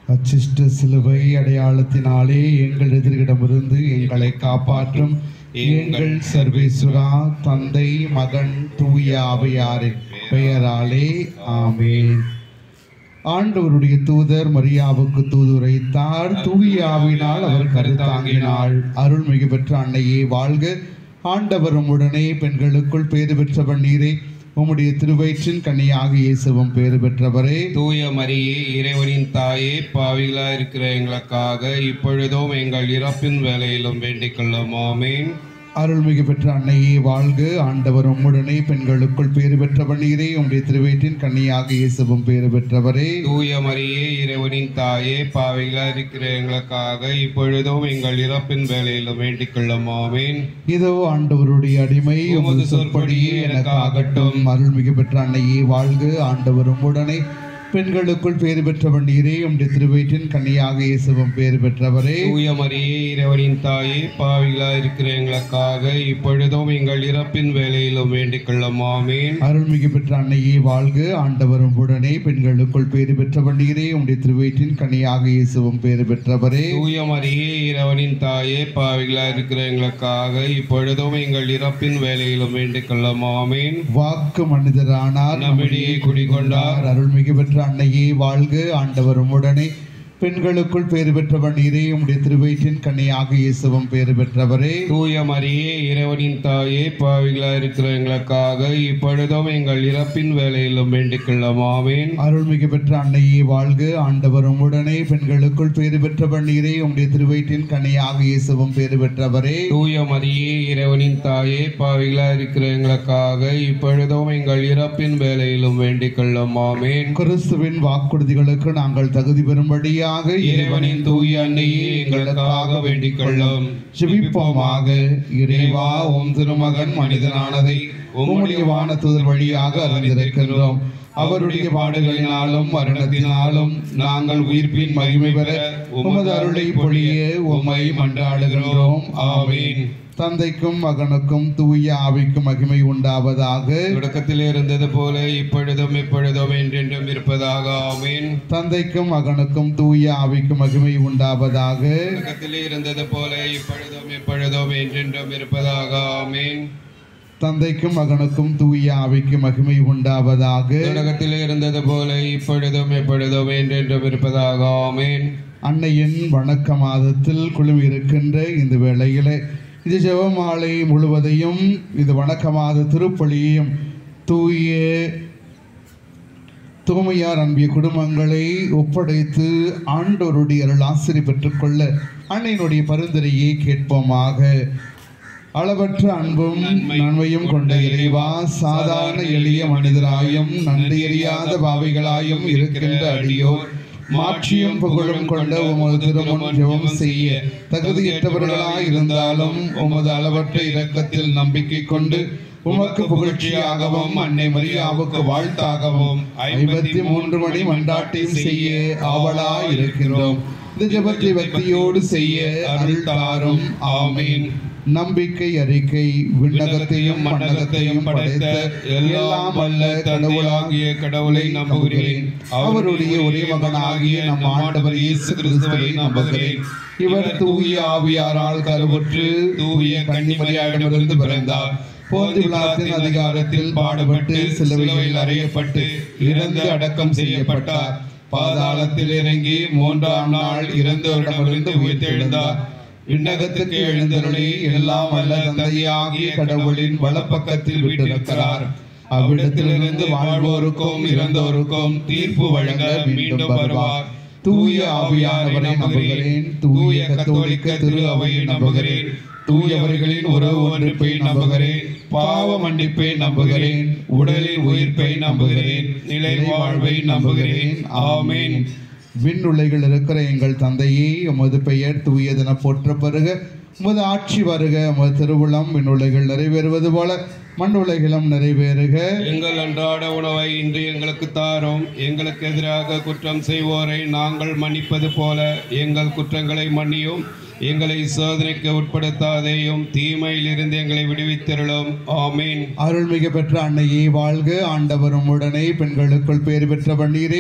அச்சிஷ்ட சிலுவை அடையாளத்தினாலே எங்கள் எதிரிடமிருந்து எங்களை காப்பாற்றும் எங்கள் சர்வேஸ்வரா தந்தை மகன் தூய ஆவியாரின் பெயராலே ஆமென் ஆண்டவருடைய தூதர் மரியாவுக்கு தூதுரைத்தார் தூய ஆவினால் அவர் கருத்தாங்கினாள் அருள்மிகு பெற்ற அன்னையே வாழ்க ஆண்டவரும் உடனே பெண்களுக்குள் பேறு பெற்றவன் நீரே உம்முடைய திருவயிற்றின் கன்னியாக இயேசுவும் பேறு பெற்றவரே தூய மரியே இறைவனின் தாயே பாவிகளா இருக்கிற எங்களுக்காக இப்பொழுதும் எங்கள் இறப்பின் வேலையிலும் வேண்டிக் கொள்ளும் ஆமீன் அருள்மிகு பெற்ற அன்னையே வாழ்க ஆண்டவர் உம்முடனே பெண்களுக்குள் பேறு பெற்றவன் நீரே உம்முடைய திருவயிற்றின் கன்னியாக இயேசுவும் பேறு பெற்றவரே தூய மரியே இறைவனின் தாயே பாவிகளா இருக்கிற எங்களுக்காக இப்பொழுதும் எங்கள் இறப்பின் வேலையிலும் வேண்டிக் கொள்ளும் ஆமீன் இதோ ஆண்டவருடைய அடிமை உமது சொற்படியே எனக்கு ஆகட்டும் அருள்மிகு பெற்ற அன்னையே வாழ்க ஆண்டவர் உம்முடனே பெண்களுக்குள் பேறு பெற்றவன் நீரே உம்முடைய திருவயிற்றின் கன்னியாக இயேசுவும் பேறு பெற்றவரே தூய மரியே இறைவனின் தாயே பாவிகளா இருக்கிற எங்களுக்காக இப்பொழுதும் எங்கள் இறப்பின் வேலையிலும் வேண்டிக் கொள்ளும் ஆமீன் அருள்மிகு பெற்ற அன்னையே வாழ்க ஆண்டவரும் உடனே பெண்களுக்குள் பேறு பெற்றவன் நீரே உம்முடைய திருவயிற்றின் கன்னியாக இயேசுவும் பேறு பெற்றவரே தூய மரியே இறைவனின் தாயே பாவிகளா இருக்கிற எங்களுக்காக இப்பொழுதும் எங்கள் இறப்பின் வேலையிலும் வேண்டிக் கொள்ளும் ஆமீன் வாக்கு மனிதரானார் நம்மிடையே குடிகொண்டார் அருள்மிகு பெற்ற அன்னையே வாழ்க ஆண்டவரும் உடனே பெண்களுக்குள் பேறு பெற்றவன் நீரே உம்முடைய திருவயிற்றின் கன்னியாக இயேசுவும் பேறு பெற்றவரே தூய மரியே இறைவனின் தாயே பாவிகளா இருக்கிற எங்களுக்காக இப்பொழுதும் எங்கள் இறப்பின் வேலையிலும் வேண்டிக் கொள்ளும் ஆமீன் அருள்மிகு பெற்ற அன்னையே வாழ்க ஆண்டவரும் உடனே பெண்களுக்குள் பேறு பெற்றவன் நீரே உம்முடைய திருவயிற்றின் கன்னியாக இயேசுவும் பேறு பெற்றவரே தூய மரியே இறைவனின் தாயே பாவிகளா இருக்கிற எங்களுக்காக இப்பொழுதும் எங்கள் இறப்பின் வேலையிலும் வேண்டிக் கொள்ளும் ஆமீன் கிறிஸ்துவின் வாக்குறுதிகளுக்கு நாங்கள் தகுதி பெறும்படியாக இறைவனின் தூய அன்னையே எங்களுக்காக வேண்டிக் கொள்ளும் ஜெபிப்போமாக இறைவா உம் திருமகன் மனிதனானதை உம்முடைய வானத்துதர் வழியாக அறிந்திருக்கின்றோம் அவருடைய பாடுகளினாலும் மரணத்தினாலும் நாங்கள் உயிர்ப்பின் மகிமை பெற உமது அருளை பொழிய உம்மை மன்றாடுகின்றோம் ஆமீன் தந்தைக்கும் மகனுக்கும் தூய ஆவிக்கும் மகிமை உண்டாவதாக தொடக்கத்தில் இருந்தது போல இப்பொழுதும் இப்பொழுதும் என்றென்றும் இருப்பதாக ஆமீன் தந்தைக்கும் மகனுக்கும் தூய ஆவிக்கும் மகிமை உண்டாவதாக தொடக்கத்தில் இருந்தது போல இப்பொழுதும் இப்பொழுதும் என்றென்றும் இருப்பதாக ஆமீன் தந்தைக்கும் மகனுக்கும் தூய ஆவிக்கு மகிமை உண்டாவதாக தொடக்கத்தில் இருந்தது போல இப்பொழுதும் எப்பொழுதும் என்றென்றும் இருப்பதாக ஆமீன் அன்னையின் வணக்க மாதத்தில் குழுமி இருக்கின்ற இந்த வேளையிலே இது ஜெபமாலை முழுவதையும் இந்த வணக்க மாத திருப்பலியையும் தூய தூமையார் அன்பிய குடும்பங்களை ஒப்படைத்து ஆண்டோருடைய அருள் ஆசிரி பெற்றுக்கொள்ள அன்னையினுடைய பரிந்துரையை கேட்போமாக அளவற்ற அன்பும் நன்மையும் கொண்ட இறைவா சாதாரண எளிய மனிதராயும் நன்றியறியாத பாவைகளாயும் இருக்கின்ற அடியோர் மாட்சியும் புகழும் கொண்ட உமது திருமண் ஜெபம் செய்ய தகுதியற்றவர்களாய் இருந்தாலும் உமது அளவற்ற இரக்கத்தில் நம்பிக்கை கொண்டு உமக்கு புகழ்ச்சியாகவும் அன்னை மரியாவுக்கு வாழ்த்தாகவும் ஐம்பத்தி மூன்று மணி மண்டாட்டையும் செய்ய ஆவலாய் இருக்கின்றோம் இந்த ஜெபத்தை பக்தியோடு செய்ய அருள் தாரும் ஆமீன் நம்பிக்கை அறிக்கை விண்ணகத்தையும் மண்ணகத்தையும் படைத்த எல்லாம் வல்ல கடவுளாகிய கடவுளை நம்புகிறேன் அவருடைய ஒரே மகனாகிய நம் ஆண்டவர் இயேசு கிறிஸ்துவை நம்புகிறேன் இவர் தூய ஆவியாரால் கருவுற்று தூய கன்னிமரியாரிடமிருந்து பிறந்தார் போந்தி விழாத்தின் அதிகாரத்தில் பாடுபட்டு சிலுவையில் அறையப்பட்டு இறந்து அடக்கம் செய்யப்பட்டார் பாதாளத்தில் இறங்கி மூன்றாம் நாள் இறந்தவரிடமிருந்து உயிர்த்தெழுந்தார் விண்ணகத்துக்கு எழுந்தருளி எல்லாம் வல்ல தந்தையாகிய கடவுளின் வலப்பக்கத்தில் விட்டிருக்கிறார் அவ்விடத்திலிருந்து வாழ்வோருக்கும் இறந்தோருக்கும் தீர்ப்பு வழங்க மீண்டும் வருவார் தூய ஆவியானவரை நம்புகிறேன் தூய கத்தோலிக்க திரு அவையை நம்புகிறேன் தூயவர்களின் உறவு ஒன்றிப்பை நம்புகிறேன் பாவ மன்னிப்பை நம்புகிறேன் உடலின் உயிர்ப்பை நம்புகிறேன் நிலை வாழ்வை நம்புகிறேன் ஆமீன் விண்ணுலைகள் இருக்கிற எங்கள் தந்தையே உமது பெயர் தூயதென போற்ற பெறுக உமது ஆட்சி வருக உமது திருவுளம் விண்ணுலைகள் நிறைவேறுவது போல மண்ணுலைகளும் நிறைவேறுக எங்கள் அன்றாட உணவை இன்று எங்களுக்கு தாரும் எங்களுக்கு எதிராக குற்றம் செய்வோரை நாங்கள் மன்னிப்பது போல எங்கள் குற்றங்களை மன்னியும் எங்களை சோதனைக்கு உட்படுத்தாதேயும் தீமையிலிருந்து எங்களை விடுவித்தருளும் ஆமீன் அருள்மிகு பெற்ற அன்னையே வாழ்க ஆண்டவரும் உடனே பெண்களுக்குள் பேறு பெற்ற பன்னீரே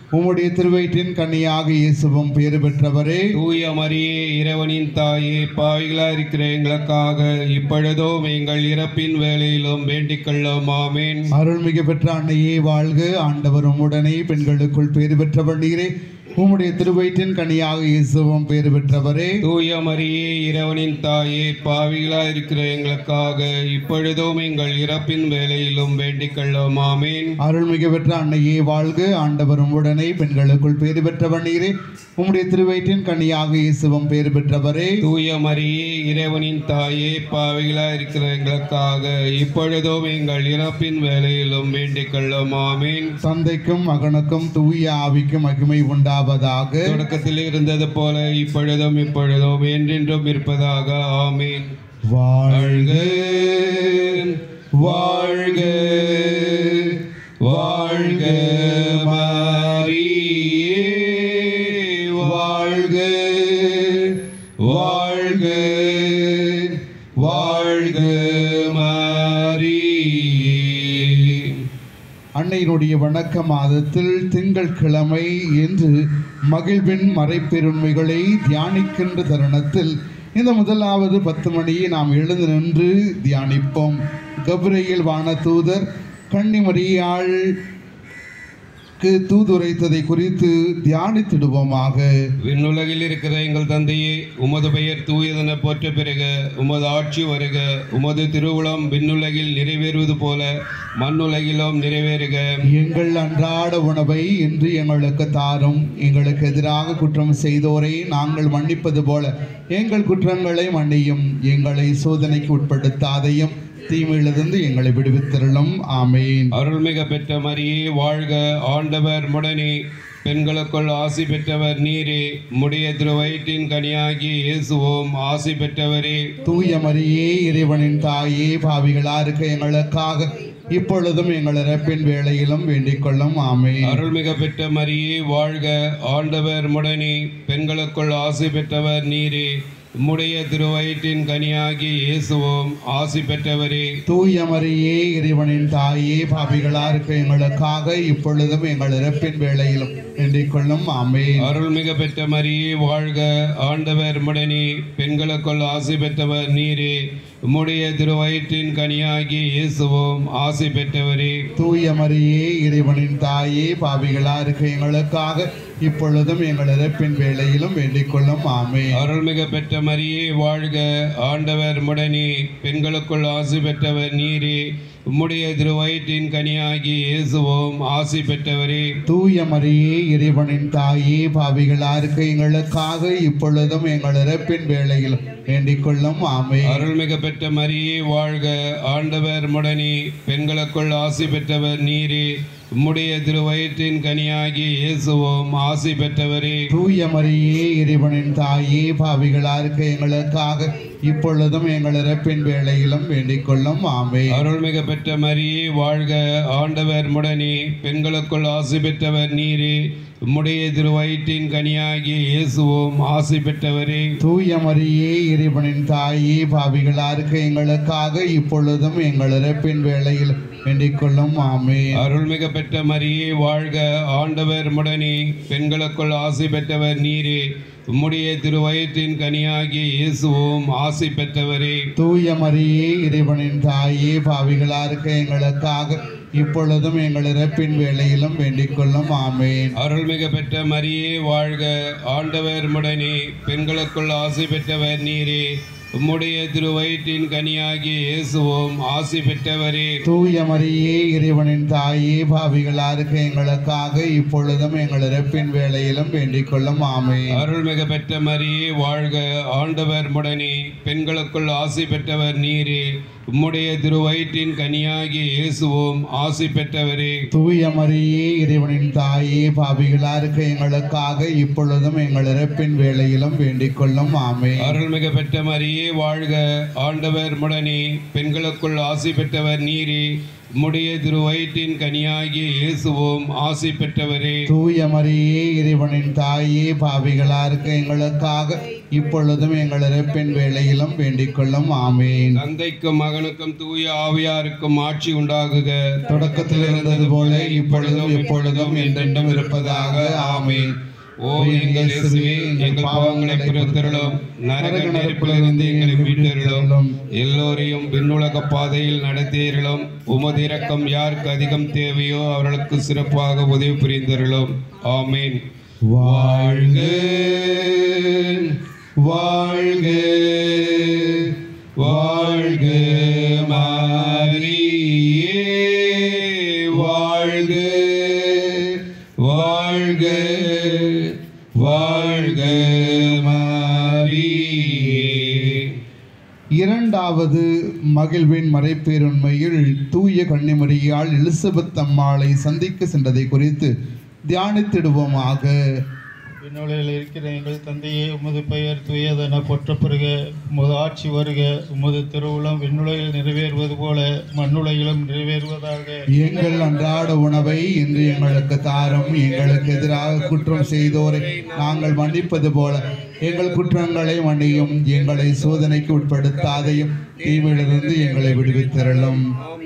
உம்முடைய திருவயிற்றின் கன்னியாக இயேசுவும் பேறு பெற்றவரே தூய மரியே இறைவனின் தாயே பாவிகளா இருக்கிற எங்களுக்காக இப்பொழுதும் எங்கள் இறப்பின் வேளையிலும் வேண்டிக் கொள்ளும் ஆமேன் அருள்மிகு பெற்ற அன்னையே வாழ்க ஆண்டவர் உம்முடனே பெண்களுக்குள் பேறு பெற்றவர் நீரே உம்முடைய திருவயிற்றின் கன்னியாக இயேசுவும் பேறு பெற்றவரே தூய மரியே இறைவனின் தாயே பாவிகளா இருக்கிற எங்களுக்காக இப்பொழுதும் எங்கள் இறப்பின் வேளையிலும் வேண்டிக் கொள்ளும் ஆமேன் அருள்மிகு பெற்ற அன்னையே வாழ்க ஆண்டவர் உம்முடனே பெண்களுக்குள் பேறு பெற்றவர் நீரே உம்முடைய திருவயிற்றின் கன்னியாக இயேசுவும் பேறு பெற்றவரே தூய மரியே இறைவனின் தாயே பாவிகளா இருக்கிற எங்களுக்காக இப்பொழுதும் எங்கள் இறப்பின் வேளையிலும் வேண்டிக் கொள்ளும் ஆமேன் தந்தைக்கும் மகனுக்கும் தூய ஆவிக்கும் மகிமை உண்டாவதாக தொடக்கத்தில் இருந்தது போல இப்பொழுதும் இப்பொழுதும் என்றென்றும் இருப்பதாக ஆமீன் வாழ்க வாழ்க வாழ்க மரியே வாழ்க வாழ்க வாழ்க மரியே அன்னையினுடைய வணக்க மாதத்தில் திங்கட்கிழமை என்று மகிழ்வின் மறைப்பெருமைகளை தியானிக்கின்ற தருணத்தில் இந்த முதலாவது பத்து மணியை நாம் எழுந்து நின்று தியானிப்போம் கபிரையில் வானதூதர் கன்னிமரியாள் தூதுரைத்ததை குறித்து தியானித்திடுவோமாக விண்ணுலகில் இருக்கிற எங்கள் தந்தையே உமது பெயர் தூயதென போற்ற பிறகு உமது ஆட்சி வருக உமது திருவுளம் விண்ணுலகில் நிறைவேறுவது போல மண்ணுலகிலும் நிறைவேறுக எங்கள் அன்றாட உணவை இன்று எங்களுக்கு தாரும் எங்களுக்கு எதிராக குற்றம் செய்தோரை நாங்கள் மன்னிப்பது போல எங்கள் குற்றங்களை மன்னியும் எங்களை சோதனைக்கு உட்படுத்தாதையும் தீமையிலிருந்து எங்களை விடுவித்திரளும் ஆமேன் அருள்மிக பெற்ற மரியே வாழ்க ஆண்டவர் முடனே பெண்களுக்குள் ஆசி பெற்றவர் நீரே முடிய திருவயிற்றின் கனியாகி இயேசுவோம் ஆசி பெற்றவரே தூய மரியே இறைவனின் தாயே பாவிகளா இருக்க எங்களுக்காக இப்பொழுதும் எங்கள் இறப்பின் வேளையிலும் வேண்டிக் கொள்ளும் ஆமேன் அருள்மிக பெற்ற மரியே வாழ்க ஆண்டவர் முடனே பெண்களுக்குள் ஆசி பெற்றவர் நீரே உம்முடைய திருவயிற்றின் கனியாகி இயேசுவோம் ஆசி பெற்றவரே தூய மரியே இறைவனின் தாயே பாவிகளா இருக்க எங்களுக்காக இப்பொழுதும் எங்கள் இறப்பின் வேளையிலும் வேண்டிக் கொள்ளும் ஆமேன் அருள்மிக பெற்ற மரியே வாழ்க ஆண்டவர் முடனே பெண்களுக்குள் ஆசி பெற்றவர் நீரே உம்முடைய திருவயிற்றின் கனியாகி இயேசுவோம் ஆசி பெற்றவரே தூய மரியே இறைவனின் தாயே பாவிகளா இருக்க எங்களுக்காக இப்பொழுதும் எங்கள் இறப்பின் வேளையிலும் வேண்டிக் கொள்ளும் ஆமேன் அருள்மிக பெற்ற மரியே வாழ்க ஆண்டவர் முடனே பெண்களுக்குள் ஆசி பெற்றவர் நீரே உம்முடைய திருவயிற்றின் கனியாகி இயேசுவோம் ஆசி பெற்றவரே தூய மரியே இறைவனின் தாயே பாவிகளா இருக்க எங்களுக்காக இப்பொழுதும் எங்கள் இறப்பின் வேளையிலும் வேண்டிக் கொள்ளும் ஆமேன் அருள்மிக பெற்ற மரியே வாழ்க ஆண்டவர் முடனே பெண்களுக்குள் ஆசி பெற்றவர் நீரே உம்முடைய திருவயிற்றின் கனியாகி இயேசுவோம் ஆசி பெற்றவரே தூய மரியே இறைவனின் தாயே பாவிகளா இருக்க எங்களுக்காக இப்பொழுதும் எங்கள் இறப்பின் வேளையிலும் வேண்டிக் கொள்ளும் ஆமேன் அருள்மிக பெற்ற மரியே வாழ்க ஆண்டவர் முடனே பெண்களுக்குள் ஆசி பெற்றவர் நீரே உம்முடைய திருவயிற்றின் கனியாகி இயேசுவோம் ஆசி பெற்றவரே தூய மரியே இறைவனின் தாயே பாவிகளா இருக்க எங்களுக்காக இப்பொழுதும் எங்கள் இறப்பின் வேளையில் வேண்டிக் கொள்ளும் ஆமேன் அருள்மிக பெற்ற மரியே வாழ்க ஆண்டவர் முடனே பெண்களுக்குள் ஆசி பெற்றவர் நீரே உம்முடைய திருவயிற்றின் கனியாகி இயேசுவோம் ஆசி பெற்றவரே தூய மரியே இறைவனின் தாயே பாவிகளா இருக்க எங்களுக்காக இப்பொழுதும் எங்கள் இறப்பின் வேளையிலும் வேண்டிக் கொள்ளும் ஆமேன் அருள்மிக பெற்ற மரியே வாழ்க ஆண்டவர் முடனே பெண்களுக்குள் ஆசி பெற்றவர் நீரே உம்முடைய திருவயிற்றின் கனியாகி இயேசுவோம் ஆசி பெற்றவரே தூய மரியே இறைவனின் தாயே பாவிகளா இருக்க எங்களுக்காக இப்பொழுதும் எங்கள் இறப்பின் வேளையிலும் வேண்டிக் கொள்ளும் ஆமேன் அருள்மிக பெற்ற மரியே வாழ்க ஆண்டவர் முடனே பெண்களுக்குள் ஆசி பெற்றவர் நீரே உம்முடைய திருவயிற்றின் கனியாகி இயேசுவோம் ஆசி பெற்றவரே தூய மரியே இறைவனின் தாயே பாவிகளா இருக்க எங்களுக்காக இப்பொழுதும் எங்கள் இறப்பின் வேளையிலும் வேண்டிக் கொள்ளும் ஆமேன் அருள்மிக பெற்ற மரியே வாழ்க ஆண்டவர் முடனே பெண்களுக்குள் ஆசி பெற்றவர் நீரே உம்முடைய திருவயிற்றின் கனியாகிய இயேசுவோம் ஆசி பெற்றவரே தூய மரியே இறைவனின் தாயே பாவிகளா இருக்க எங்களுக்காக இப்பொழுதும் எங்கள் இறப்பின் வேளையிலும் வேண்டிக் கொள்ளும் ஆமேன் தந்தைக்கும் மகனுக்கும் தூய ஆவியாருக்கும் ஆட்சி உண்டாகுக தொடக்கத்தில் இருந்தது போல இப்பொழுதும் எப்பொழுதும் என்றென்றும் இருப்பதாக ஆமேன் ஓ எங்கள் இயேசுவே எங்கள் பாவங்களை பொறுத்தருளும் நரக நெருப்பிலிருந்து எங்களை மீட்டருளும் எல்லோரையும் விண்ணுலக பாதையில் நடத்தியருளும் உமது இரக்கம் யாருக்கு அதிகம் தேவையோ அவர்களுக்கு சிறப்பாக உதவி புரிந்தருளும் ஆமீன் வாழ்க வாழ்க வாழ்க மாரியே வாழ்க வாழ்க வாழ்க மாரியே இரண்டாவது மகிழ்வின் மறைப்பேருண்மையில் தூய கன்னிமரியால் எலிசபெத் அம்மாளை சந்திக்க சென்றதை குறித்து தியானித்திடுவோமாக விண்ணுலகில் இருக்கிற எங்கள் தந்தையே உமது பெயர் தூயதென போற்றப்பெறுக உமது ஆட்சி வருக உமது திருவுளம் விண்ணுலகில் நிறைவேறுவது போல மண்ணுலகிலும் நிறைவேறுவதாக எங்கள் அன்றாட உணவை இன்று எங்களுக்கு தாரும் எங்களுக்கு எதிராக குற்றம் செய்தோரை நாங்கள் மன்னிப்பது போல எங்கள் குற்றங்களை மன்னியும் எங்களை சோதனைக்கு உட்படுத்தாதையும் தீவிலிருந்து எங்களை விடுவித்திரளும்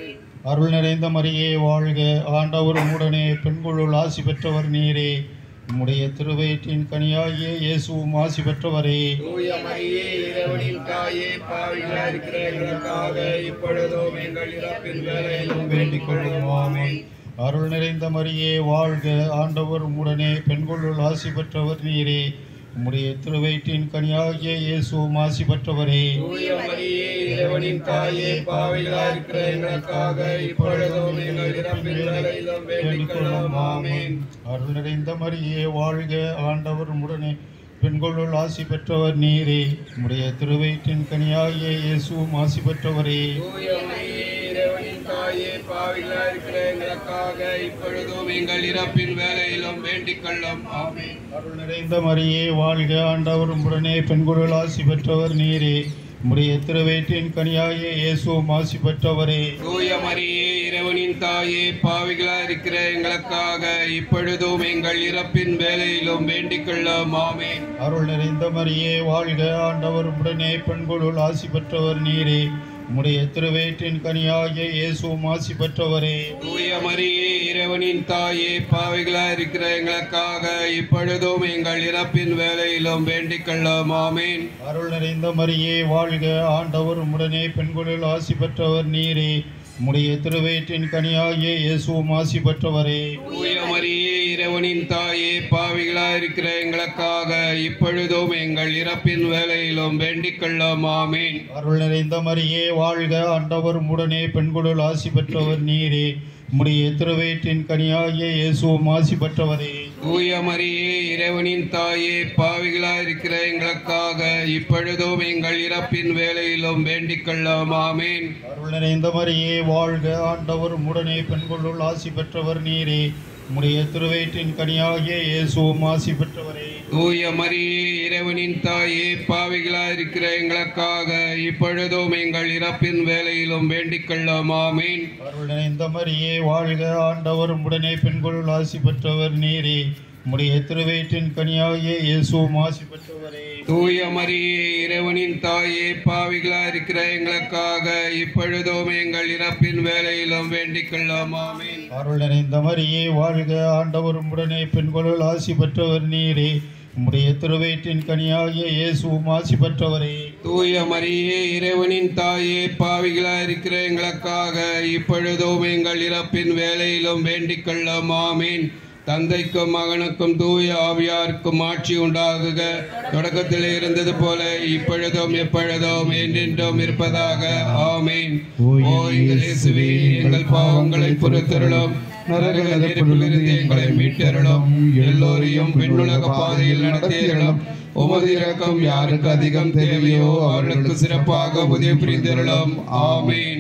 அருள் நிறைந்த மரியே வாழ்க ஆண்டவர் உடனே பெண்களுள் ஆசி பெற்றவர் நீரே உம்முடைய திருவயிற்றின் கனியாகிய இயேசுவும் ஆசி பெற்றவரே தூய மரியே இறைவனின் தாயே பாவிகளாக இருக்கிற எங்களுக்காக இப்பொழுதும் எங்கள் இறப்பின் வேலையிலும் வேண்டிக் கொள்ளும் ஆமென் அருள் நிறைந்த மரியே வாழ்க ஆண்டவர் உடனே பெண்களுள் ஆசி பெற்றவர் நீரே உம்முடைய திருவயிற்றின் கனியாகிய இயேசுவும் ஆசி பெற்றவரே தூய மரியே இறைவனின் தாயே பாவிகளாக இருக்கிற எங்களுக்காக இப்பொழுதும் எங்கள் இறப்பின் வேலையிலும் வேண்டிக் கொள்ளும் ஆமென் அருள் நிறைந்த மரியே வாழ்க ஆண்டவர் உடனே பெண்களுள் ஆசி பெற்றவர் நீரே உம்முடைய திருவயிற்றின் கனியாகிய இயேசுவும் ஆசி பெற்றவரே தூய மரியே இறைவனின் தாயே பாவிகளாக இருக்கிற எங்களுக்காக இப்பொழுதும் எங்கள் இறப்பின் வேலையிலும் வேண்டிக் கொள்ளும் ஆமென் அருள் நிறைந்த மரியே வாழ்க ஆண்டவர் உடனே பெண்களுள் ஆசி பெற்றவர் நீரே உம்முடைய திருவயிற்றின் கனியாகிய இயேசுவும் ஆசி பெற்றவரே தூய மரியே இறைவனின் தாயே பாவிகளா இருக்கிற எங்களுக்காக இப்பொழுதும் எங்கள் இறப்பின் வேலையிலும் வேண்டிக் கொள்ளும் ஆமென் அருள் நிறைந்த மரியே வாழ்க ஆண்டவர் உடனே பெண்களுள் ஆசி பெற்றவர் நீரே உம்முடைய திருவயிற்றின் கனியாகிய இயேசுவும் ஆசி பெற்றவரே தூய மரியே இறைவனின் தாயே பாவிகளா இருக்கிற எங்களுக்காக இப்பொழுதும் எங்கள் இறப்பின் வேலையிலும் வேண்டிக் கொள்ளும் ஆமென் அருள் நிறைந்த மரியே வாழ்க ஆண்டவர் உடனே பெண்களுள் ஆசி பெற்றவர் நீரே உம்முடைய திருவயிற்றின் கனியாகிய இயேசுவும் ஆசி பெற்றவரே தூய மரியே இறைவனின் தாயே பாவிகளா இருக்கிற எங்களுக்காக இப்பொழுதும் எங்கள் இறப்பின் வேலையிலும் வேண்டிக் கொள்ளும் ஆமென் அருள் நிறைந்த மரியே வாழ்க ஆண்டவர் உடனே பெண்களுள் ஆசி பெற்றவர் நீரே உம்முடைய திருவயிற்றின் கனியாகிய இயேசுவும் ஆசி பெற்றவரே தூய மரியே இறைவனின் தாயே பாவிகளா இருக்கிற எங்களுக்காக இப்பொழுதும் எங்கள் இறப்பின் வேலையிலும் வேண்டிக் கொள்ளும் ஆமென் அருள் நிறைந்த மரியே வாழ்க ஆண்டவர் உடனே பெண்களுள் ஆசி பெற்றவர் நீரே உம்முடைய திருவயிற்றின் கனியாகிய இயேசுவும் ஆசி பெற்றவரே தூய மரியே இறைவனின் தாயே பாவிகளா இருக்கிற எங்களுக்காக இப்பொழுதும் எங்கள் இறப்பின் வேலையிலும் வேண்டிக் கொள்ளும் ஆமென் அருள் நிறைந்த மரியே வாழ்க ஆண்டவர் உடனே பெண்களுள் ஆசி பெற்றவர் நீரே உம்முடைய திருவயிற்றின் கனியாகிய இயேசுவும் ஆசி பெற்றவரே தூய மரியே இறைவனின் தாயே பாவிகளா இருக்கிற எங்களுக்காக இப்பொழுதும் எங்கள் இறப்பின் வேலையிலும் வேண்டிக் கொள்ளும் ஆமென் அருள் நிறைந்த மரியே வாழ்க ஆண்டவர் உடனே பெண்களுள் ஆசி பெற்றவர் நீரே உம்முடைய திருவயிற்றின் கனியாகிய இயேசுவும் ஆசி பெற்றவரே தூய மரியே இறைவனின் தாயே பாவிகளா இருக்கிற எங்களுக்காக இப்பொழுதும் எங்கள் இறப்பின் வேலையிலும் வேண்டிக் கொள்ளும் ஆமீன் தந்தைக்கும் மகனுக்கும் தூய ஆவியாருக்கும் ஆட்சி உண்டாகுக தொடக்கத்தில் இருந்தது போல இப்பொழுதும் எப்பொழுதும் என்றென்றும் இருப்பதாக ஆமீன் ஓ எங்கள் இயேசுவே எங்கள் பாவங்களை பொறுத்தருளும் நரக நெருப்பிலிருந்து எங்களை மீட்டருளும் எல்லோரையும் விண்ணுலக பாதையில் நடத்தியருளும் உமது இரக்கம் யாருக்கு அதிகம் தேவையோ அவர்களுக்கு சிறப்பாக உதவி புரிந்தருளும் ஆமீன்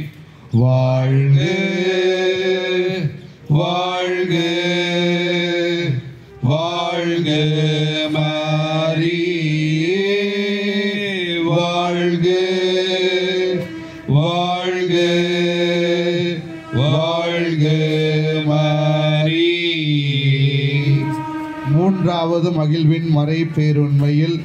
வாழ்க வாழ்க வாழ்க மாரியே வாழ்க வாழ்க வாழ்க மாரியே மூன்றாவது மகிழ்வின் மறை பேருண்மையில்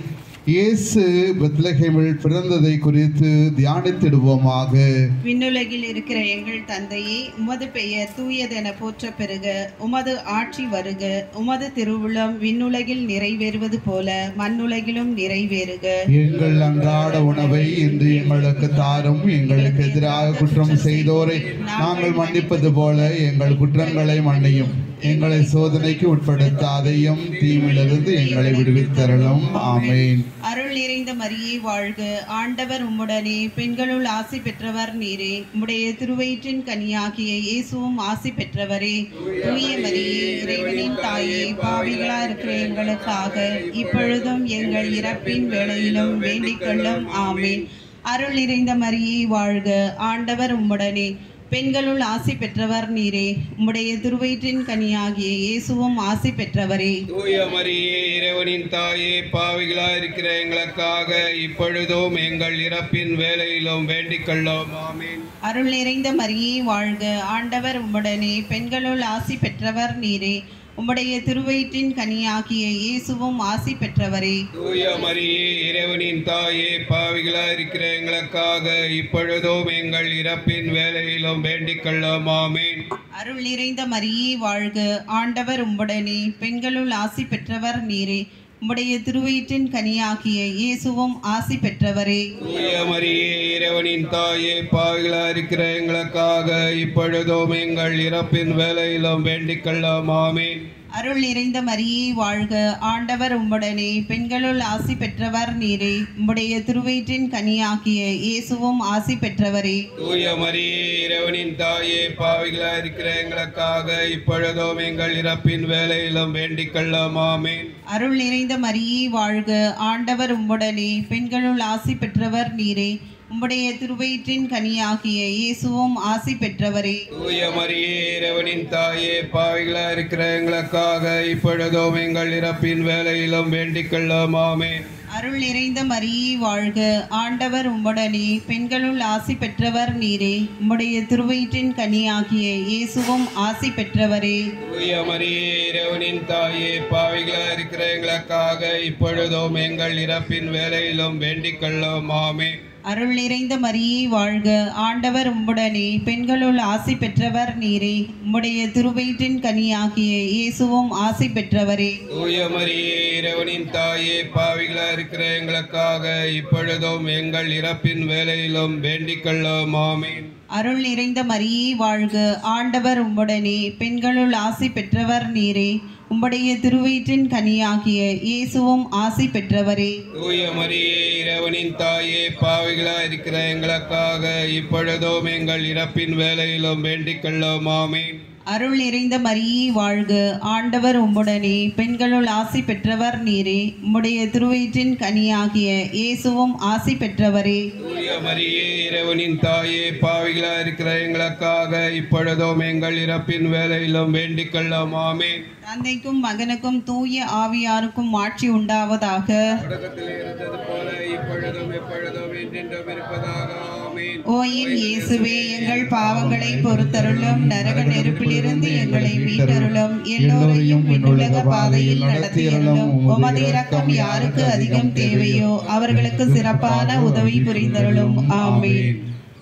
இயேசு பெத்லஹேமில் பிறந்ததை குறித்து தியானித்திடுவோமாக விண்ணுலகில் இருக்கிற எங்கள் தந்தையே உமது பெயர் தூயதென போற்ற பெறுக உமது ஆட்சி வருக உமது திருவுளம் விண்ணுலகில் நிறைவேறுவது போல மண்ணுலகிலும் நிறைவேறுக எங்கள் அன்றாட உணவை இன்று எங்களுக்கு தாரும் எங்களுக்கு எதிராக குற்றம் செய்தோரை நாங்கள் மன்னிப்பது போல எங்கள் குற்றங்களை மன்னியும் எங்களை சோதனைக்கு உட்படுத்தாதையும் தீமிலிருந்து எங்களை விடுவித்தரலும் ஆமென் அருள் நிறைந்த மரியே வாழ்க ஆண்டவர் உம்முடனே பெண்களுள் ஆசி பெற்றவர் நீரே உம்முடைய திருவயிற்றின் கனியாகிய இயேசுவும் ஆசி பெற்றவரே தூய மரியே இறைவனின் தாயே பாவிகளா இருக்கிற எங்களுக்காக இப்பொழுதும் எங்கள் இறப்பின் வேளையிலும் வேண்டிக் கொள்ளும் ஆமேன் அருள் நிறைந்த மரியே வாழ்க ஆண்டவர் உம்முடனே பெண்களுள் ஆசி பெற்றவர் நீரே உம்முடைய திருவயிற்றின் கனியாகிய இயேசுவும் ஆசி பெற்றவரே தூய மரியே இறைவனின் தாயே பாவிகளா இருக்கிற எங்களுக்காக இப்பொழுதும் எங்கள் இறப்பின் வேலையிலும் வேண்டிக் கொள்ளோம் ஆமீன் அருள் நிறைந்த மரியே வாழ்க ஆண்டவர் உம்முடனே பெண்களுள் ஆசி பெற்றவர் நீரே உம்முடைய திருவயிற்றின் கனியாகிய இயேசுவும் ஆசி பெற்றவரே தூய மரியே இறைவனின் தாயே பாவிகளா இருக்கிற எங்களுக்காக இப்பொழுதும் எங்கள் இறப்பின் வேலையிலும் வேண்டிக் கொள்ளோம் ஆமீன் அருள் நிறைந்த மரியே வாழ்க ஆண்டவர் உம்முடனே பெண்களுள் ஆசி பெற்றவர் நீரே உம்முடைய திருவயிற்றின் கனியாகிய இயேசுவும் ஆசி பெற்றவரே தூய மரியே இறைவனின் தாயே பாவிகளா இருக்கிற எங்களுக்காக இப்பொழுதும் எங்கள் இறப்பின் வேலையிலும் வேண்டிக் கொள்ளோம் ஆமீன் அருள் நிறைந்த மரியே வாழ்க ஆண்டவர் உம்முடனே பெண்களுள் ஆசி பெற்றவர் நீரே உம்முடைய திருவயிற்றின் கனியாகிய இயேசுவும் ஆசி பெற்றவரே தூய மரியே இறைவனின் தாயே பாவிகளா இருக்கிற எங்களுக்காக இப்பொழுதும் எங்கள் இறப்பின் வேலையிலும் வேண்டிக் கொள்ளோம் ஆமீன் அருள் நிறைந்த மரியே வாழ்க ஆண்டவர் உம்முடனே பெண்களுள் ஆசி பெற்றவர் நீரே உம்முடைய திருவயிற்றின் கனியாகிய இயேசுவும் ஆசி பெற்றவரே தூய மரியே இறைவனின் தாயே பாவிகளா இருக்கிற எங்களுக்காக இப்பொழுதும் எங்கள் இறப்பின் வேலையிலும் வேண்டிக் கொள்ளோம் ஆமீன் அருள் நிறைந்த மரியே வாழ்க ஆண்டவர் உம்முடனே பெண்களுள் ஆசி பெற்றவர் நீரே உம்முடைய திருவயிற்றின் கனியாகிய இயேசுவும் ஆசி பெற்றவரே தூய மரியே இறைவனின் தாயே பாவிகளா இருக்கிற எங்களுக்காக இப்பொழுதும் எங்கள் இறப்பின் வேலையிலும் வேண்டிக் கொள்ளோம் ஆமீன் அருள் நிறைந்த மரியே வாழ்க ஆண்டவர் உம்முடனே பெண்களுள் ஆசி பெற்றவர் நீரே உம்முடைய திருவயிற்றின் கனியாகிய இயேசுவும் ஆசி பெற்றவரே தூய மரியே இறைவனின் தாயே பாவிகளா இருக்கிற எங்களுக்காக இப்பொழுதும் எங்கள் இறப்பின் வேலையிலும் வேண்டிக் கொள்ளோம் ஆமீன் அருள் நிறைந்த மரியே வாழ்க ஆண்டவர் உம்முடனே பெண்களுள் ஆசி பெற்றவர் நீரே உம்முடைய திருவயிற்றின் கனியாகிய இயேசுவும் ஆசி பெற்றவரே தூய மரியே இறைவனின் தாயே பாவிகளா இருக்கிற எங்களுக்காக இப்பொழுதும் எங்கள் இறப்பின் வேலையிலும் வேண்டிக் கொள்ளோம் ஆமீன் அருள் நிறைந்த மரியே வாழ்க ஆண்டவர் உம்முடனே பெண்களுள் ஆசி பெற்றவர் நீரே உம்முடைய திருவயிற்றின் கனியாகிய இயேசுவும் ஆசி பெற்றவரே தூய மரியே இறைவனின் தாயே பாவிகளா இருக்கிற எங்களுக்காக இப்பொழுதும் எங்கள் இறப்பின் வேலையிலும் வேண்டிக் கொள்ளோம் ஆமீன் தந்தைக்கும் மகனுக்கும் தூய ஆவியாருக்கும் ஆட்சி உண்டாவதாக தொடக்கத்தில் இருந்தது போல இப்பொழுதும் எப்பொழுதும் என்றென்றும் இருப்பதாக ஆமீன் ஓ என் இயேசுவே எங்கள் பாவங்களை பொறுத்தருளும் நரக நெருப்பிலிருந்து எங்களை மீட்டருளும் எல்லோரையும் விண்ணுலக பாதையில் நடத்தியருளும் உமது இரக்கம் யாருக்கு அதிகம் தேவையோ அவர்களுக்கு சிறப்பான உதவி புரிந்தருளும் ஆமென்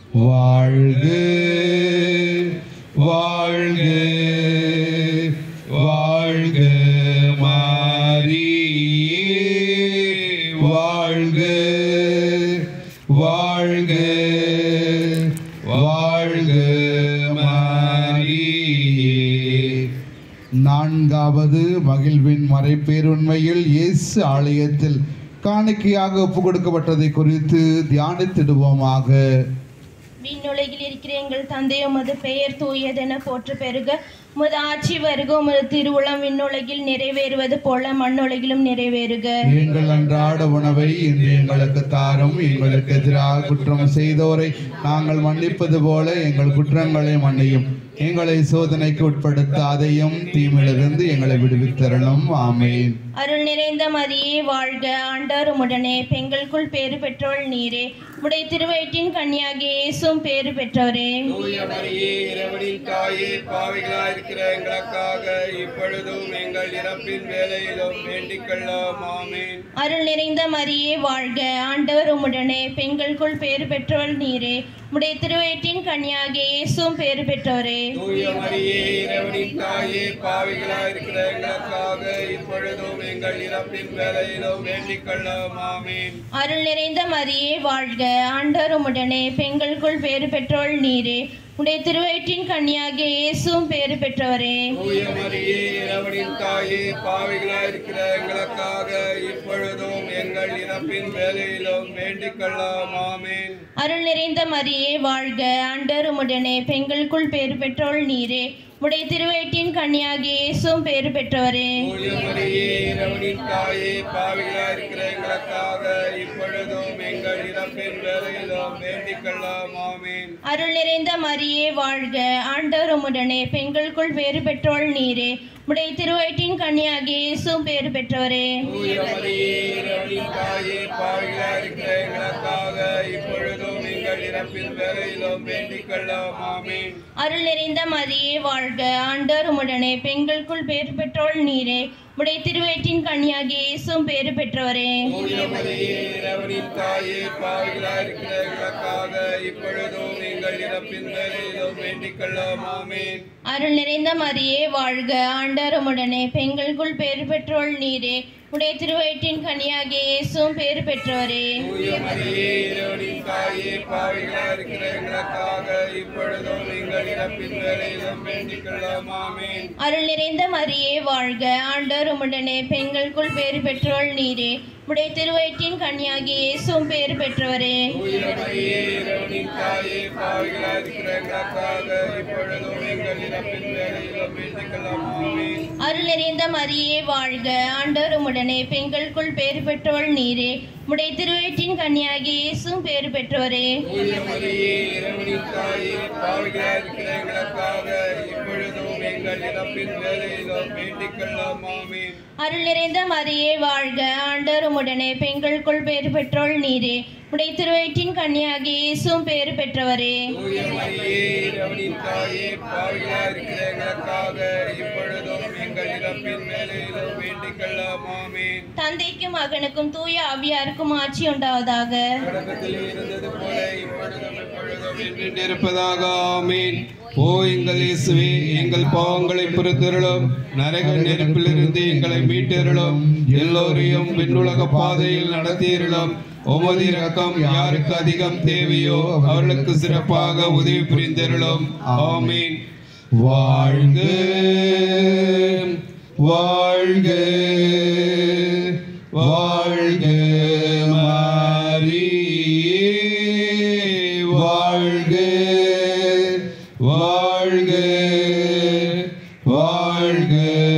வாழ்க வாழ்க வாழ்க மாரியே வாழ்க வாழ்க வாழ்க மாரியே நான்காவது மகிழ்வின் மறைப்பேருண்மையில் இயேசு ஆலயத்தில் காணிக்கையாக ஒப்பு கொடுக்கப்பட்டதை குறித்து தியானித்திடுவோமாக விண்ணுலகில் இருக்கிற எங்கள் தந்தை உமது பெயர் தூயதென போற்று பெருக உமது ஆட்சி வருக உமது திருவுளம் விண்ணுலகில் நிறைவேறுவது போல மண்ணுலகிலும் நிறைவேறுக எங்கள் அன்றாட உணவை இன்று எங்களுக்கு தாரும் எங்களுக்கு எதிராக குற்றம் செய்தோரை நாங்கள் மன்னிப்பது போல எங்கள் குற்றங்களை மன்னியும் எங்களை சோதனைக்கு உட்படுத்தாதையும் தீமிலிருந்து எங்களை விடுவித்தரணும் ஆமேன் அருள் நிறைந்த மரியே வாழ்க ஆண்டவர் உடனே பெண்களுக்குள் பேறு பெற்றவள் நீரே உடைய திருவயிற்றின் கன்னியாகிய இயேசுவும் பேறு பெற்றவரே தூய மரியே இறைவனின் தாயே பாவிகளாய் இருக்கிற எங்களுக்காக இப்பொழுதும் எங்கள் இறப்பின் வேலையிலும் வேண்டிக் கொள்ளோம் ஆமேன் அருள் நிறைந்த மரியே வாழ்க ஆண்டவர் உம்முடனே பெண்களுக்குள் பேறு பெற்றவள் நீரே உடைய திருவயிற்றின் கன்னியாகிய இயேசுவும் பேறு பெற்றவரே தூய மரியே இறைவனின் தாயே பாவிகளாய் இருக்கிற எங்களுக்காக இப்பொழுதும் எங்கள் இறப்பின் வேலையிலும் வேண்டிக் கொள்ளோம் ஆமேன் அருள் நிறைந்த மரியே வாழ்க ஆண்டவர் உம்முடனே பெண்களுக்குள் பேறு பெற்றவள் நீரே உடைய திருவயிற்றின் கன்னியாகிய இயேசுவும் பேறு பெற்றவரே தூய மரியே இறைவனின் தாயே பாவிகளாய் இருக்கிற எங்களுக்காக இப்பொழுதும் எங்கள் இறப்பின் வேலையிலும் வேண்டிக் கொள்ளோம் ஆமேன் அருள் நிறைந்த மரியே வாழ்க ஆண்டவர் உம்முடனே பெண்களுக்குள் பேறு பெற்றவள் நீரே உடைய திருவயிற்றின் கன்னியாகிய இயேசுவும் பேறு பெற்றவரே தூய மரியே இறைவனின் தாயே பாவிகளாய் இருக்கிற எங்களுக்காக இப்பொழுதும் எங்கள் இறப்பின் வேலையிலும் வேண்டிக் கொள்ளோம் ஆமேன் அருள் நிறைந்த மரியே வாழ்க ஆண்டவர் உம்முடனே பெண்களுக்குள் பேறு பெற்றவள் நீரே உடைய திருவயிற்றின் கன்னியாகிய இயேசுவும் பேறு பெற்றவரே தூய மரியே இறைவனின் தாயே பாவிகளாய் இருக்கிற எங்களுக்காக இப்பொழுதும் எங்கள் இறப்பின் வேலையிலும் வேண்டிக் கொள்ளோம் ஆமேன் அருள் நிறைந்த மரியே வாழ்க ஆண்டவர் உம்முடனே பெண்களுக்குள் பேறு பெற்றவள் நீரே உடைய திருவயிற்றின் கன்னியாகிய இயேசுவும் பேறு பெற்றவரே தூய மரியே இறைவனின் தாயே பாவிகளாய் இருக்கிற எங்களுக்காக இப்பொழுதும் எங்கள் இறப்பின் வேலையிலும் வேண்டிக் கொள்ளோம் ஆமேன் அருள் நிறைந்த மரியே வாழ்க ஆண்டவர் உம்முடனே பெண்களுக்குள் பேறு பெற்றவள் நீரே உடைய திருவயிற்றின் கனியாகிய இயேசுவும் பேறு பெற்றவரே தூய மரியே இறைவனின் தாயே பாவிகளாய் இருக்கிற எங்களுக்காக இப்பொழுதும் எங்கள் இறப்பின் வேலையிலும் வேண்டிக் கொள்ளோம் ஆமேன் அருள் நிறைந்த மரியே வாழ்க ஆண்டவர் உம்முடனே பெண்களுக்குள் பேறு பெற்றவள் நீரே உடைய திருவயிற்றின் கனியாகிய இயேசுவும் பேறு பெற்றவரே தூய மரியே இறைவனின் தாயே பாவிகளாய் இருக்கிற எங்களுக்காக இப்பொழுதும் எங்கள் இறப்பின் வேலையிலும் வேண்டிக் கொள்ளோம் ஆமேன் அருள் நிறைந்த மரியே வாழ்க ஆண்டவர் உம்முடனே பெண்களுக்குள் பேறு பெற்றவள் நீரே உடைய திருவயிற்றின் கன்னியாகிய இயேசுவும் பேறு பெற்றவரே தூய மரியே இறைவனின் தாயே பாவிகளாய் இருக்கிற எங்களுக்காக இப்பொழுதும் எங்கள் இறப்பின் வேலையிலும் வேண்டிக் கொள்ளோம் ஆமேன் அருள் நிறைந்த மரியே வாழ்க ஆண்டவர் உம்முடனே பெண்களுக்குள் பேறு பெற்றவள் நீரே உடைய திருவயிற்றின் கன்னியாகிய இயேசுவும் பேறு பெற்றவரே தூய மரியே இறைவனின் தாயே பாவிகளாய் இருக்கிற எங்களுக்காக இப்பொழுதும் எங்கள் இறப்பின் வேலையிலும் வேண்டிக் கொள்ளோம் ஆமேன் தந்தைக்கும் மகனுக்கும் தூய ஆவியாருக்கும் ஆட்சி உண்டாவதாக தொடக்கத்தில் இருந்தது போல இப்பொழுதும் எப்பொழுதும் என்றென்று இருப்பதாக ஆமீன் ஓ எங்கள் இயேசுவே எங்கள் பாவங்களை பொறுத்தருளும் நரக நெருப்பிலிருந்து எங்களை மீட்டருளும் எல்லோரையும் விண்ணுலக பாதையில் நடத்தியருளும் உமது இரக்கம் யாருக்கு அதிகம் தேவையோ அவர்களுக்கு சிறப்பாக உதவி புரிந்தருளும் ஆமீன் வாழ்க வாழ்க வாழ்க மாரியே வாழ்க வாழ்க வாழ்க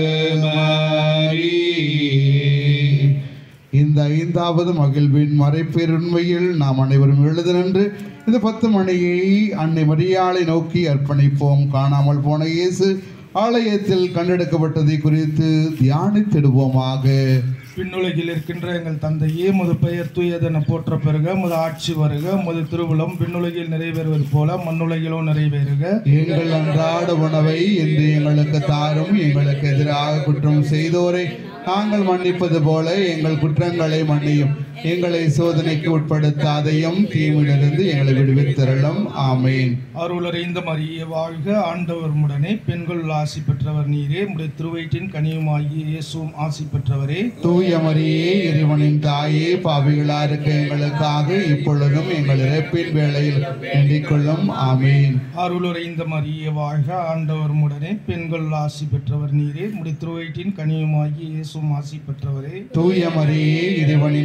மாரியே இந்த ஐந்தாவது மகிழ்வின் மறைப்பெருண்மையில் நாம் அனைவரும் எழுத நின்று இந்த பத்து மணியை அன்னை மரியாளை நோக்கி அர்ப்பணிப்போம் காணாமல் போன இயேசு ஆலயத்தில் கண்டெடுக்கப்பட்டதை குறித்து தியானித்திடுவோமாக விண்ணுலகில் இருக்கின்ற எங்கள் தந்தையே முது பெயர் தூயதென போற்ற பெறுக முது ஆட்சி வருக முது திருவுளம் விண்ணுலகில் நிறைவேறுவது போல மண்ணுலகிலும் நிறைவேறுக எங்கள் அன்றாட உணவை இன்று எங்களுக்கு தாரும் எங்களுக்கு எதிராக குற்றம் செய்தோரை நாங்கள் மன்னிப்பது போல எங்கள் குற்றங்களை மன்னியும் எங்களை சோதனைக்கு உட்படுத்தாதையும் தீமிலிருந்து எங்களை விடுவித்தரலும் ஆமேன் அருளறிந்த மரியே வாழ்க ஆண்டவர் முடனே பெண்கள் ஆசி பெற்றவர் நீரே உடைய திருவயிற்றின் கனியுமாகிய இயேசுவும் ஆசி பெற்றவரே தூய மரியே இறைவனின் தாயே பாவிகளா இருக்க எங்களுக்காக இப்பொழுதும் எங்கள் இறப்பின் வேளையில் வேண்டிக் கொள்ளும் ஆமீன் அருளுரைந்த மரியே வாழ்க ஆண்டவர் முடனே பெண்கள் ஆசி பெற்றவர் நீரே உடைய திருவயிற்றின் கனியுமாகிய இயேசுவும் ஆசி பெற்றவரே தூய மரியே இறைவனின் தாயே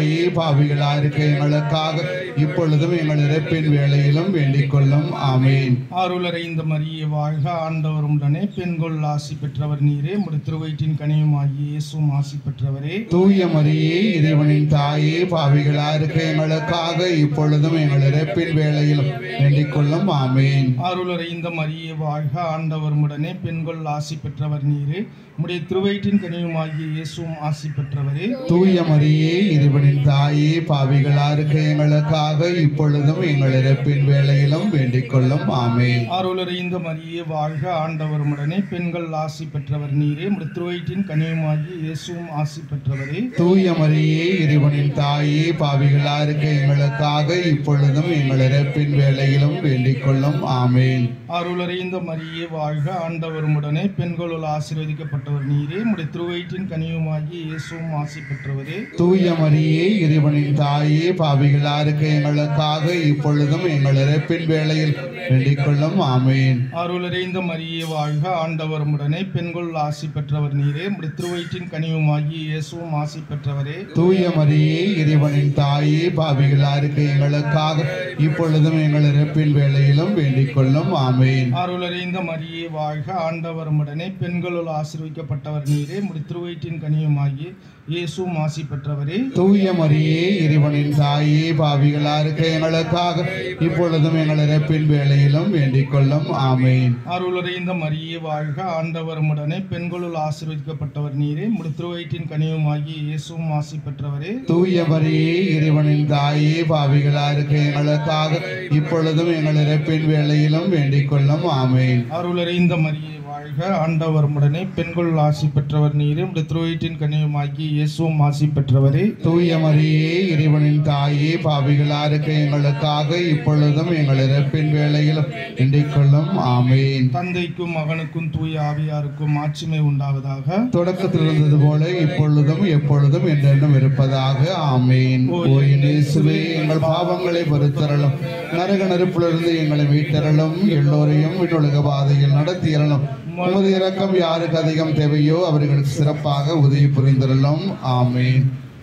தாயே பாவிகளா இருக்க எங்களுக்காக இப்பொழுதும் எங்கள் இறப்பின் வேளையிலும் வேண்டிக் கொள்ளும் ஆமேன் ஆருளரைந்த மரியே வாழ்க ஆண்டவர் உடனே பெண்கள் ஆசி பெற்றவர் நீரே முடி திருவயிற்றின் கனியுமாகிய இயேசுவும் ஆசி பெற்றவரே தூய மரியே இறைவனின் தாயே பாவிகளா இருக்க எங்களுக்காக இப்பொழுதும் எங்கள் இறப்பின் வேளையிலும் வேண்டிக் கொள்ளும் ஆமேன் ஆருளரைந்த மரியே வாழ்க ஆண்டவர் உடனே பெண்கள் ஆசி பெற்றவர் நீரே முடைய திருவயிற்றின் கனியுமாகிய இயேசுவும் ஆசி பெற்றவரே தூய மரியே இறைவனின் தாயே பாவிகளா இருக்க எங்களுக்காக இப்பொழுதும் எங்கள் இறப்பின் வேளையிலும் வேண்டிக் கொள்ளும் ஆமேன் ஆருளரைந்த மரியே வாழ்க ஆண்டவர் உடனே பெண்கள் ஆசி பெற்றவர் நீரே முடைய திருவயிற்றின் கனியுமாகிய இயேசுவும் ஆசி பெற்றவரே தூய மரியே இறைவனின் தாயே பாவிகளா இருக்க எங்களுக்காக இப்பொழுதும் எங்கள் இறப்பின் வேளையிலும் வேண்டிக் கொள்ளும் ஆமேன் அருளறைந்த மரியே வாழ்க ஆண்டவர் உடனே பெண்களுள் ஆசீர்வதிக்கப்பட்டவர் நீரே முடைய திருவயிற்றின் கனியுமாகிய இயேசுவும் ஆசி பெற்றவரே தூய மரியே இறைவனின் தாயே பாவிகளா இருக்க எங்களுக்காக இப்பொழுதும் எங்கள் இறப்பின் வேளையில் வேண்டிக் கொள்ளும் ஆமேன் அருளறைந்த மரியே வாழ்க ஆண்டவர் உடனே பெண்களுள் ஆசி பெற்றவர் நீரே முடைய திருவயிற்றின் கனியுமாகிய இயேசுவும் ஆசி பெற்றவரே தூய மரியே இறைவனின் தாயே பாவிகளா இருக்க எங்களுக்காக இப்பொழுதும் எங்கள் இறப்பின் வேளையிலும் வேண்டிக் கொள்ளும் ஆமேன் அருளறைந்த மரியே வாழ்க ஆண்டவர் உடனே பெண்களுள் ஆசீர்வதிக்கப்பட்டவர் நீரே முடைய திருவயிற்றின் கனியுமாகிய இயேசுவும் ஆசி பெற்றவரே தூய மரியே இறைவனின் தாயே பாவிகளா இருக்க எங்களுக்காக இப்பொழுதும் எங்கள் இறப்பின் வேளையிலும் வேண்டிக் கொள்ளும் ஆமேன் அருளுரைந்த மரியே வாழ்க ஆண்டவர் உடனே பெண்களுள் ஆசீர்வதிக்கப்பட்டவர் நீரே முடி திருவயிற்றின் கனியுமாகிய இயேசுவும் ஆசி பெற்றவரே தூய மரியே இறைவனின் தாயே பாவிகளா இருக்க எங்களுக்காக இப்பொழுதும் எங்கள் இறப்பின் வேளையிலும் வேண்டிக் கொள்ளும் ஆமேன் அருளறிந்த மரியே வாழ்க ஆண்டவர் உடனே பெண்களுள் ஆசி பெற்றவர் நீரே முடி திருவயிற்றின் கனியுமாகிய இயேசுவும் ஆசி பெற்றவரே தூய மரியே இறைவனின் தாயே பாவிகளா இருக்க எங்களுக்காக இப்பொழுதும் எங்கள் இறப்பின் வேளையிலும் வேண்டிக் கொள்ளும் ஆமேன் தந்தைக்கும் மகனுக்கும் தூய ஆவியாருக்கும் ஆட்சிமை உண்டாவதாக தொடக்கத்தில் இருந்தது போல இப்பொழுதும் எப்பொழுதும் என்றென்றும் இருப்பதாக ஆமேன் ஓ என் இயேசுவே எங்கள் பாவங்களை பொறுத்தரலும் நரக நெருப்பிலிருந்து எங்களை மீட்டரலும் எல்லோரையும் விண்ணுலக பாதையில் நடத்தியறலும் உமது இரக்கம் யாருக்கு அதிகம் தேவையோ அவர்களுக்கு சிறப்பாக உதவி புரிந்திரலும் ஆமேன்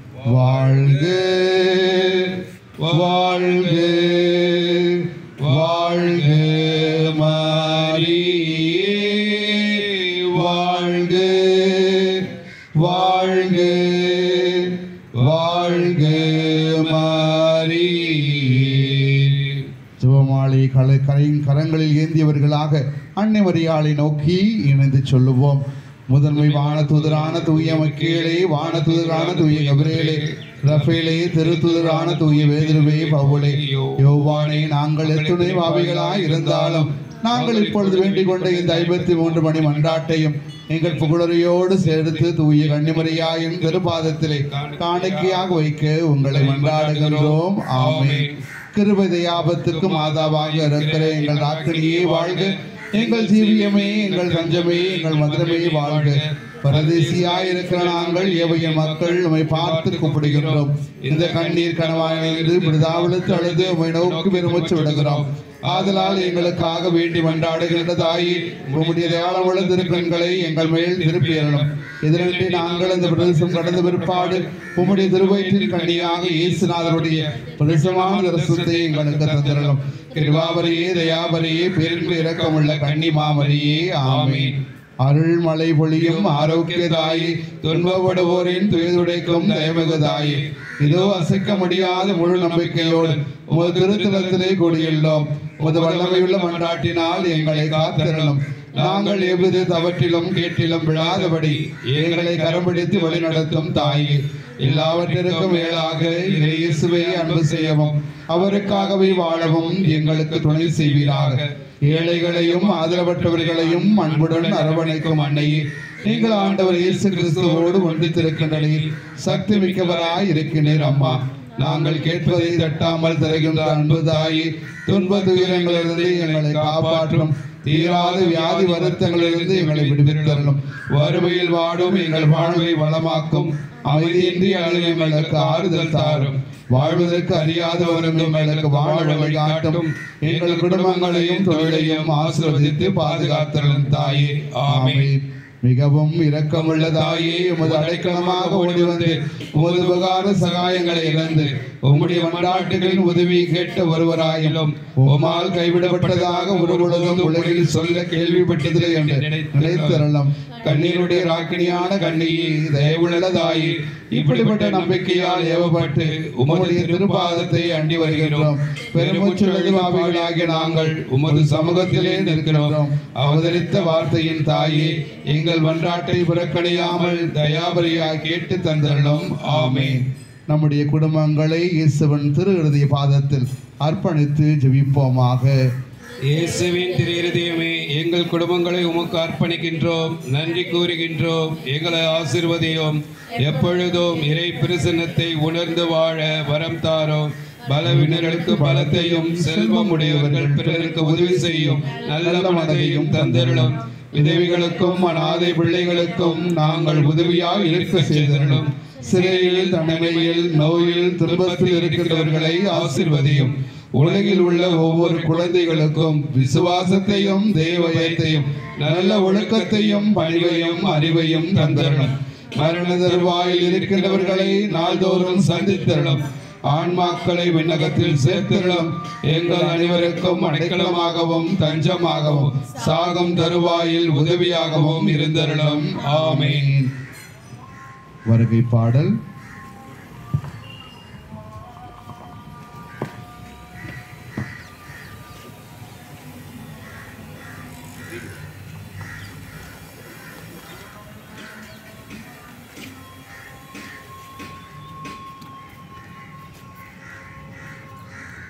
வாழ்க வாழ்க வாழ்க மாரியே வாழ்க வாழ்க வாழ்க மாரியே சிவமாலை கலை கரையின் கரங்களில் ஏந்தியவர்களாக அன்னை மரியாளை நோக்கி இணைந்து சொல்லுவோம் முதன்மை வான தூதரான தூய மக்கீழே வான தூதரான தூய கபிரேலே ரஃபேலே திருத்துதரான தூய வேதிருவே பவுலே யோவானே நாங்கள் எத்துணை பாவிகளாய் இருந்தாலும் நாங்கள் இப்பொழுது வேண்டிக் கொண்ட இந்த ஐம்பத்தி மூன்று மணி மன்றாட்டையும் எங்கள் புகழறையோடு சேர்த்து தூய கன்னிமரியாயின் திருப்பாதத்திலே காணிக்கையாக வைக்க உங்களை மன்றாடுகின்றோம் ஆமென் கிருபை தயாபத்துக்கு மாதாவாக இருக்கிற எங்கள் ராத்திரியே வாழ்க எங்கள் ஜீவியமே எங்கள் தஞ்சமே எங்கள் மதுரமே வாழ்க பரதேசியாய் இருக்கிற நாங்கள் எவையின் மக்கள் உம்மை பார்த்து கூப்பிடுகின்றோம் இந்த கண்ணீர் கனவாயிருந்து விடுதாவிழுத்து அழுது உம்மை நோக்கி பெருமூச்சு விடுகிறோம் ஆதலால் எங்களுக்காக வேண்டி மன்றாடுகின்ற தாயி உம்முடைய தயாளமுள்ள திருக்கண்களை எங்கள் மேல் திருப்பியறணும் இதனின்றி நாங்கள் இந்த பிரதேசம் கடந்த பிற்பாடு உம்முடைய திருவயிற்றின் கண்ணியாக இயேசுநாதருடைய பிரதேசமான ரசத்தை எங்களுக்கு தந்திரணும் கிருபாவரியே தயாபரியே பேரின்பு இரக்கமுள்ள கன்னி மாமரியே ஆமீன் அருள்மலை பொழியும் ஆரோக்கியதாயி துன்பப்படுவோரின் துயதுடைக்கும் தயமிகுதாயி இதோ அசைக்க முடியாத முழு நம்பிக்கையோடு உமது திருத்தலத்திலே கூடியுள்ளோம் உமது வல்லமையுள்ள மன்றாட்டினால் எங்களை காத்திரணும் நாங்கள் எவ்வித தவற்றிலும் கேட்டிலும் விழாதபடி எங்களை கரம்பிடித்து வழிநடத்தும் தாயே எல்லாவற்றிற்கும் மேலாக இறை இயேசுவை அன்பு செய்யவும் அவருக்காகவே வாழவும் எங்களுக்கு துணை செய்வீராக ஏழைகளையும் ஆதரவற்றவர்களையும் அன்புடன் அரவணைக்கும் அன்னையே நீங்கள் ஆண்டவர் இயேசு கிறிஸ்துவோடு ஒன்றித்திருக்கின்றனர் சக்தி மிக்கவராய் இருக்கின்றீர் அம்மா நாங்கள் கேட்பதை தட்டாமல் தருகின்ற அன்பு தாயே துன்ப துயரங்களிலிருந்து எங்களை காப்பாற்றும் தீராத வியாதி வருத்தங்களிலிருந்து எங்களை விடுவித்தரலும் வறுமையில் வாடும் எங்கள் வாழ்வை வளமாக்கும் அமைதியின்றி அழும் எங்களுக்கு ஆறுதல் தாரும் வாழ்வதற்கு அறியாதவரும் எங்களுக்கு வாழ வழிகாட்டும் எங்கள் குடும்பங்களையும் தொழிலையும் ஆசீர்வதித்து பாதுகாத்தலும் தாயே ஆமென் மிகவும் இரக்கமுள்ள தாயே உமது அடைக்கலமாக ஓடி வந்து உமது உபகார சகாயங்களை இழந்து உம்முடைய மன்றாட்டுகளின் உதவி கேட்ட ஒருவராயிலும் உமால் கைவிடப்பட்டதாக ஒரு பொழுதும் உலகில் சொல்ல கேள்விப்பட்டதில்லை என்று நினைத்தரலாம் கண்ணீருடைய ராக்கினியான கண்ணியே தயவுள்ள தாயே இப்படிப்பட்ட நம்பிக்கையால் ஏவப்பட்டு உமதுடைய திருப்பாதத்தை அண்டி வருகிறோம் பெருமூச்சுள்ளது பாவிகளாகிய நாங்கள் உமது சமூகத்திலே நிற்கிறோம் அவதரித்த வார்த்தையின் தாயே எங்கள் மன்றாட்டை புறக்கணியாமல் தயாபரியாய் கேட்டு தந்தரலும் ஆமென் நம்முடைய குடும்பங்களை இயேசுவன் திரு இறுதிய பாதத்தில் அர்ப்பணித்து ஜெபிப்போமாக இயேசுவின் திரு இருதயமே எங்கள் குடும்பங்களை உமக்கு அர்ப்பணிக்கின்றோம் நன்றி கூறுகின்றோம் எங்களை ஆசிர்வதியும் எப்பொழுதும் இறை பிரசன்னத்தை உணர்ந்து வாழ வரம் தாரோம் பலவினர்களுக்கு பலத்தையும் செல்வம் உடையவர்கள் பிறருக்கு உதவி செய்யும் நல்ல மனதையும் தந்தருளும் விதவிகளுக்கும் அனாதை பிள்ளைகளுக்கும் நாங்கள் உதவியாக இருக்க செய்தருளும் சிறையில் தண்டனையில் நோயில் துன்பத்தில் இருக்கின்றவர்களை ஆசிர்வதியும் உலகில் உள்ள ஒவ்வொரு குழந்தைகளுக்கும் விசுவாசத்தையும் தெய்வயத்தையும் நல்ல ஒழுக்கத்தையும் பணிவையும் அறிவையும் தந்தரணும் மரண தருவாயில் இருக்கின்றவர்களை நாள்தோறும் சந்தித்தரணும் ஆன்மாக்களை விண்ணகத்தில் சேர்த்திரளும் எங்கள் அனைவருக்கும் அடைக்கலமாகவும் தஞ்சமாகவும் சாகம் தருவாயில் உதவியாகவும் இருந்தருளும் ஆமீன் வருகை பாடல்